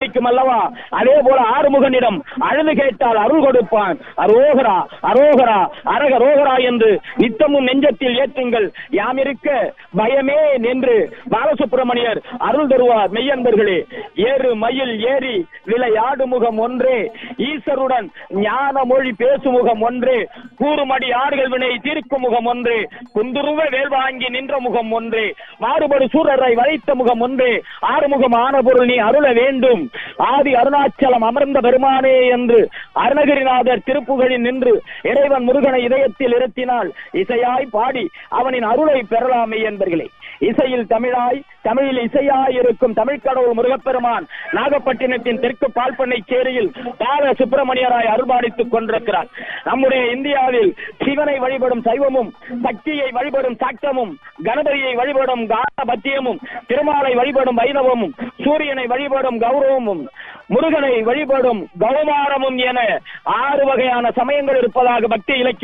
கிடைக்கும் அல்லவா அதே போல ஆறுமுகனிடம் அழுது கேட்டால் அருள் கொடுப்பான் அரோகரா அரோகரா அரக ரோகரா என்று நித்தமும் நெஞ்சத்தில் ஏற்றுங்கள் யாம் இருக்க பயமே நின்று பாலசுப்பிரமணியர் அருள் தருவார் மெய்யன்பர்களே ஏறு மயில் ஏறி விளையாடு முகம் ஒன்றே ஈசருடன் ஞான மொழி பேசு முகம் ஒன்றே கூறுமடி ஆறுகள் வினை தீர்க்கும் முகம் ஒன்றே குந்துருவ வேல் வாங்கி நின்ற முகம் ஒன்றே மாறுபடு சூரரை வளைத்த முகம் ஒன்றே ஆறுமுகம் ஆன பொருள் நீ அருள வேண்டும் ஆதி அருணாச்சலம் அமர்ந்த பெருமானே என்று அருணகிரிநாதர் திருப்புகழில் நின்று இறைவன் முருகனை இதயத்தில் இருத்தினால் இசையாய் பாடி அவனின் அருளை பெறலாமே என்பர்களே இசையில் தமிழாய் தமிழில் இசையாய் இருக்கும் தமிழ் கடவுள் முருகப்பெருமான் நாகப்பட்டினத்தின் தெற்கு பால்பண்ணை சேரியில் பால சுப்பிரமணியராய் அருள்பாடித்துக் கொண்டிருக்கிறார் நம்முடைய இந்தியாவில் சிவனை வழிபடும் சைவமும் சக்தியை வழிபடும் சாக்தமும் கணபதியை வழிபடும் கானபத்தியமும் திருமாலை வழிபடும் வைணவமும் சூரியனை வழிபடும் கௌரவமும் முருகனை வழிபடும் கௌமாரமும் என ஆறு வகையான சமயங்கள் இருப்பதாக பக்தி இலக்கியம்